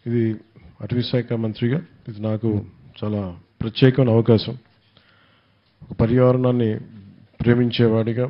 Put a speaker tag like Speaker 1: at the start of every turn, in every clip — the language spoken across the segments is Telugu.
Speaker 1: ఇది అటవీ శాఖ మంత్రిగా ఇది నాకు చాలా ప్రత్యేకమైన అవకాశం ఒక పర్యావరణాన్ని ప్రేమించేవాడిగా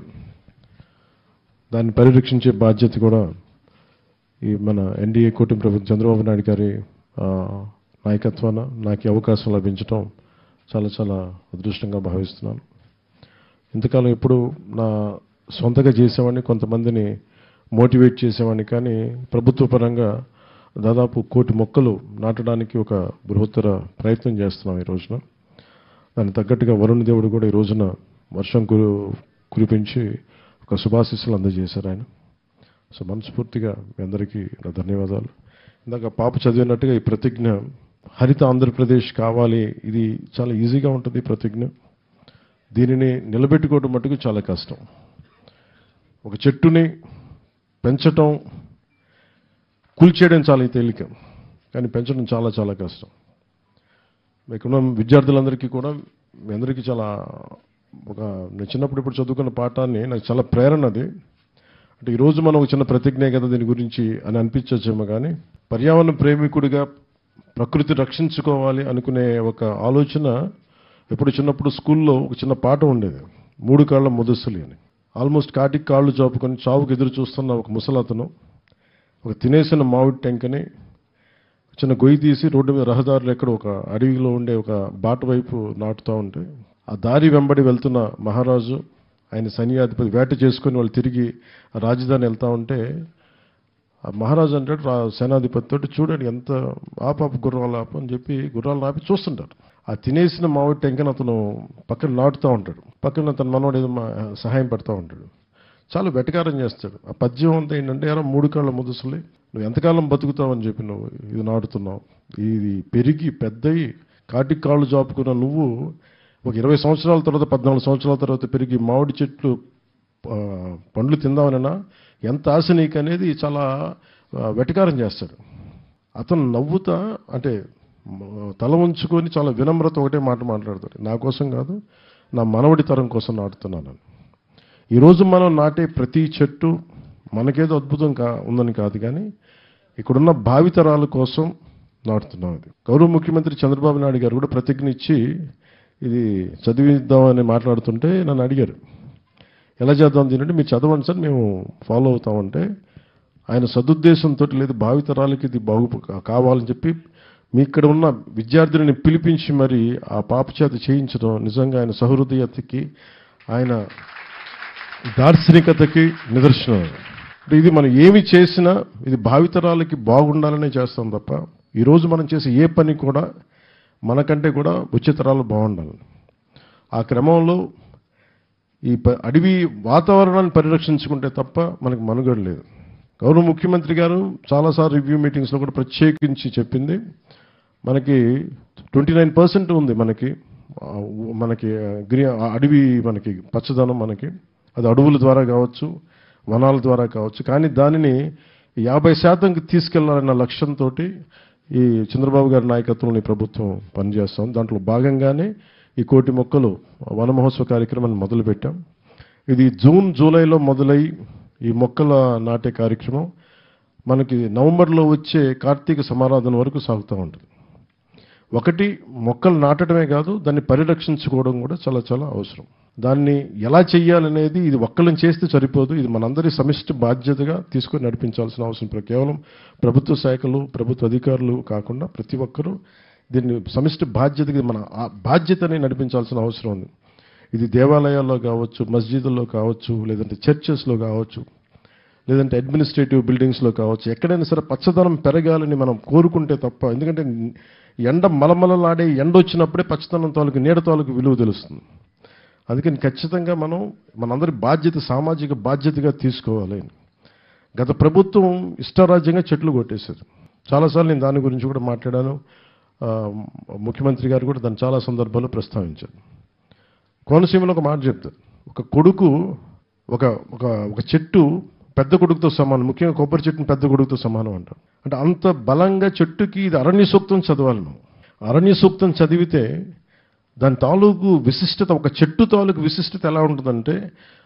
Speaker 1: దాన్ని పరిరక్షించే బాధ్యత కూడా ఈ మన ఎన్డీఏ కూటమి ప్రభుత్వం చంద్రబాబు నాయుడు గారి ఆ, నాయకత్వాన నాకు ఈ అవకాశం లభించడం చాలా చాలా అదృష్టంగా భావిస్తున్నాను ఇంతకాలం ఎప్పుడు నా సొంతగా చేసేవాడిని కొంతమందిని మోటివేట్ చేసేవాడిని కానీ ప్రభుత్వ పరంగా దాదాపు కోటి మొక్కలు నాటడానికి ఒక బృహత్తర ప్రయత్నం చేస్తున్నాం ఈ రోజున దానికి తగ్గట్టుగా వరుణ్ దేవుడు కూడా ఈ రోజున వర్షం కురు కురిపించి ఒక శుభాశీస్సులు అందజేశారు ఆయన సో మనస్ఫూర్తిగా మీ అందరికీ నా ధన్యవాదాలు ఇందాక పాప చదివినట్టుగా ఈ ప్రతిజ్ఞ హరిత ఆంధ్రప్రదేశ్ కావాలి ఇది చాలా ఈజీగా ఉంటుంది ఈ ప్రతిజ్ఞ దీనిని నిలబెట్టుకోవడం మటుకు చాలా కష్టం ఒక చెట్టుని పెంచటం కూల్చేయడం చాలా తేలిక కానీ పెంచడం చాలా చాలా కష్టం ఇక్కడున్న విద్యార్థులందరికీ కూడా మీ అందరికీ చాలా ఒక నేను చిన్నప్పుడు ఇప్పుడు చదువుకున్న పాఠాన్ని నాకు చాలా ప్రేరణ అది అంటే ఈరోజు మనం ఒక చిన్న ప్రతిజ్ఞ కదా దీని గురించి అని అనిపించచ్చేమో కానీ పర్యావరణ ప్రేమికుడిగా ప్రకృతి రక్షించుకోవాలి అనుకునే ఒక ఆలోచన ఎప్పుడు చిన్నప్పుడు స్కూల్లో ఒక చిన్న పాట ఉండేది మూడు కాళ్ళ ముదస్సులి అని ఆల్మోస్ట్ కాటికి కాళ్ళు చాపుకొని చావుకు ఎదురు చూస్తున్న ఒక ముసలతను ఒక తినేసిన మామిడి టెంకని చిన్న గొయ్యి తీసి రోడ్డు మీద రహదారులు ఎక్కడ ఒక అడవిలో ఉండే ఒక బాట వైపు నాటుతూ ఉంటే ఆ దారి వెంబడి వెళ్తున్న మహారాజు ఆయన సైన్యాధిపతి వేట చేసుకొని వాళ్ళు తిరిగి ఆ రాజధాని వెళ్తా ఉంటే ఆ మహారాజు అంటాడు రా సేనాధిపతి తోటి చూడండి ఎంత ఆపాప గుర్రాలు ఆపు అని చెప్పి గుర్రాలు ఆపి చూస్తుంటారు ఆ తినేసిన మామిడి టెంకని అతను పక్కన నాటుతూ ఉంటాడు పక్కన తన మనవాడు ఏదో మా- సహాయం పడుతూ ఉంటాడు చాలా వెటకారం చేస్తాడు ఆ పద్యం అంతా ఏంటంటే ఎరా మూడు కాళ్ళ ముదుసులే నువ్వు ఎంతకాలం బతుకుతావని చెప్పి నువ్వు ఇది నాటుతున్నావు ఇది పెరిగి పెద్దయి కాటికి కాళ్ళు జాపుకున్న నువ్వు ఒక ఇరవై సంవత్సరాల తర్వాత పద్నాలుగు సంవత్సరాల తర్వాత పెరిగి మామిడి చెట్లు ఆ, పండ్లు తిందామనన్నా ఎంత ఆశ నీకు అనేది చాలా ఆ, వెటకారం చేస్తాడు అతను నవ్వుతా అంటే మ- తల ఉంచుకొని చాలా వినమ్రత ఒకటే మాట మాట్లాడతాడు నా కోసం కాదు నా మనవడి తరం కోసం నాటుతున్నాను ఈరోజు మనం నాటే ప్రతి చెట్టు మనకేదో అద్భుతం కా ఉందని కాదు కానీ ఇక్కడున్న భావితరాల కోసం నాటుతున్నాం ఇది గౌరవ ముఖ్యమంత్రి చంద్రబాబు నాయుడు గారు కూడా ప్రతిజ్ఞ ఇచ్చి ఇది చదివిద్దామని మాట్లాడుతుంటే నన్ను అడిగారు ఎలా చేద్దాం దీనంటే మీరు చదవండి సార్ మేము ఫాలో అవుతామంటే ఆయన సదుద్దేశంతో లేదు భావితరాలకి ఇది బాగు కావాలని చెప్పి మీ ఇక్కడ ఉన్న విద్యార్థులని పిలిపించి మరి ఆ పాప చేత చేయించడం నిజంగా ఆయన సహృదయతకి ఆయన దార్శనికతకి నిదర్శనం అంటే ఇది మనం ఏమి చేసినా ఇది భావితరాలకి బాగుండాలనే చేస్తాం తప్ప ఈరోజు మనం చేసే ఏ పని కూడా మనకంటే కూడా వచ్చే తరాలు బాగుండాలి ఆ క్రమంలో ఈ ప- అడవి వాతావరణాన్ని పరిరక్షించుకుంటే తప్ప మనకు మనుగడ లేదు గౌరవ ముఖ్యమంత్రి గారు చాలాసార్లు రివ్యూ మీటింగ్స్లో కూడా ప్రత్యేకించి చెప్పింది మనకి ట్వంటీ నైన్ పర్సెంట్ ఉంది మనకి ఆ, మనకి గ్రీ ఆ అడవి మనకి పచ్చదనం మనకి అది అడవుల ద్వారా కావచ్చు వనాల ద్వారా కావచ్చు కానీ దానిని యాభై శాతంకి తీసుకెళ్లాలన్న లక్ష్యంతో ఈ చంద్రబాబు గారి నాయకత్వంలో ఈ ప్రభుత్వం పనిచేస్తాం దాంట్లో భాగంగానే ఈ కోటి మొక్కలు వన మహోత్సవ కార్యక్రమాన్ని మొదలుపెట్టాం ఇది జూన్ జూలైలో మొదలై ఈ మొక్కల నాటే కార్యక్రమం మనకి నవంబర్లో వచ్చే కార్తీక సమారాధన వరకు సాగుతూ ఉంటుంది ఒకటి మొక్కలు నాటడమే కాదు దాన్ని పరిరక్షించుకోవడం కూడా చాలా చాలా అవసరం దాన్ని ఎలా చెయ్యాలనేది ఇది ఒక్కళ్ళని చేస్తే సరిపోదు ఇది మనందరి సమిష్టి బాధ్యతగా తీసుకొని నడిపించాల్సిన అవసరం ప్ర- కేవలం ప్రభుత్వ శాఖలు ప్రభుత్వ అధికారులు కాకుండా ప్రతి ఒక్కరూ దీన్ని సమిష్టి బాధ్యతగా మన ఆ బాధ్యతని నడిపించాల్సిన అవసరం ఉంది ఇది దేవాలయాల్లో కావచ్చు మస్జిదుల్లో కావచ్చు లేదంటే చర్చెస్లో కావచ్చు లేదంటే అడ్మినిస్ట్రేటివ్ బిల్డింగ్స్లో కావచ్చు ఎక్కడైనా సరే పచ్చదనం పెరగాలని మనం కోరుకుంటే తప్ప ఎందుకంటే ఎండ మలమలలాడే ఎండ వచ్చినప్పుడే పచ్చదనం తాలూకు నీడ తాలూకు విలువ తెలుస్తుంది అందుకని ఖచ్చితంగా మనం మనందరి బాధ్యత సామాజిక బాధ్యతగా తీసుకోవాలి గత ప్రభుత్వం ఇష్టారాజ్యంగా చెట్లు కొట్టేశారు చాలాసార్లు నేను దాని గురించి కూడా మాట్లాడాను ఆ, ముఖ్యమంత్రి గారు కూడా దాన్ని చాలా సందర్భాల్లో ప్రస్తావించారు కోనసీమలో ఒక మాట చెప్తారు ఒక కొడుకు ఒక ఒక ఒక చెట్టు పెద్ద కొడుకుతో సమానం ముఖ్యంగా కొబ్బరి చెట్టుని పెద్ద కొడుకుతో సమానం అంటారు అంటే అంత బలంగా చెట్టుకి ఇది అరణ్య సూక్తం చదవాలి మనం అరణ్య సూక్తం చదివితే దాని తాలూకు విశిష్టత ఒక చెట్టు తాలూకు విశిష్టత ఎలా ఉంటుందంటే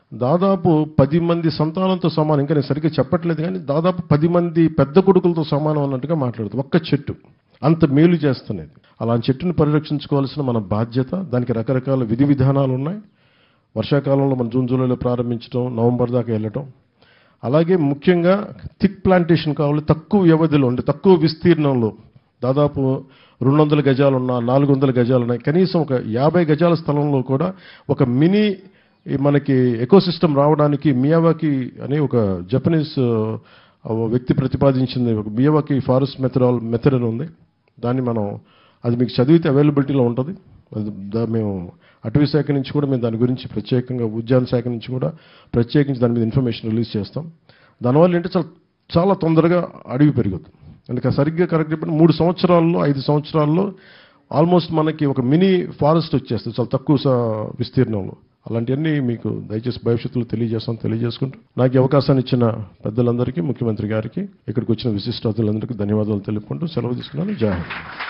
Speaker 1: దాదాపు పది మంది సంతానంతో సమానం ఇంకా నేను సరిగ్గా చెప్పట్లేదు కానీ దాదాపు పది మంది పెద్ద కొడుకులతో సమానం అన్నట్టుగా మాట్లాడుతుంది ఒక్క చెట్టు అంత మేలు చేస్తున్నది అలాంటి చెట్టుని పరిరక్షించుకోవాల్సిన మన బాధ్యత దానికి రకరకాల విధి విధానాలు ఉన్నాయి వర్షాకాలంలో మన జూన్ జూలైలో ప్రారంభించడం నవంబర్ దాకా వెళ్ళటం అలాగే ముఖ్యంగా థిక్ ప్లాంటేషన్ కావాలి తక్కువ వ్యవధిలో అంటే తక్కువ విస్తీర్ణంలో దాదాపు రెండు వందల గజాలు ఉన్నా నాలుగు వందల గజాలు ఉన్నాయి కనీసం ఒక యాభై గజాల స్థలంలో కూడా ఒక మినీ ఈ మనకి ఎకోసిస్టమ్ రావడానికి మియావాకి అనే ఒక జపనీస్ ఆ, వ్యక్తి ప్రతిపాదించింది ఒక మియావాకి ఫారెస్ట్ మెథడాల్ మెథడ్ అని ఉంది దాన్ని మనం అది మీకు చదివితే అవైలబిలిటీలో ఉంటుంది అది దా- మేము అటవీ శాఖ నుంచి కూడా మేము దాని గురించి ప్రత్యేకంగా ఉద్యాన శాఖ నుంచి కూడా ప్రత్యేకించి దాని మీద ఇన్ఫర్మేషన్ రిలీజ్ చేస్తాం దానివల్ల ఏంటంటే చాలా చాలా తొందరగా అడవి పెరుగుతుంది అంటే సరిగ్గా కరెక్ట్ చెప్పండి మూడు సంవత్సరాల్లో ఐదు సంవత్సరాల్లో ఆల్మోస్ట్ మనకి ఒక మినీ ఫారెస్ట్ వచ్చేస్తుంది చాలా తక్కువ స- విస్తీర్ణంలో అలాంటివన్నీ మీకు దయచేసి భవిష్యత్తులో తెలియజేస్తాను తెలియజేసుకుంటూ నాకు ఈ అవకాశాన్ని ఇచ్చిన పెద్దలందరికీ ముఖ్యమంత్రి గారికి ఇక్కడికి వచ్చిన విశిష్ట అతిథులందరికీ ధన్యవాదాలు తెలుపుకుంటూ సెలవు తీసుకున్నాను జై హింద్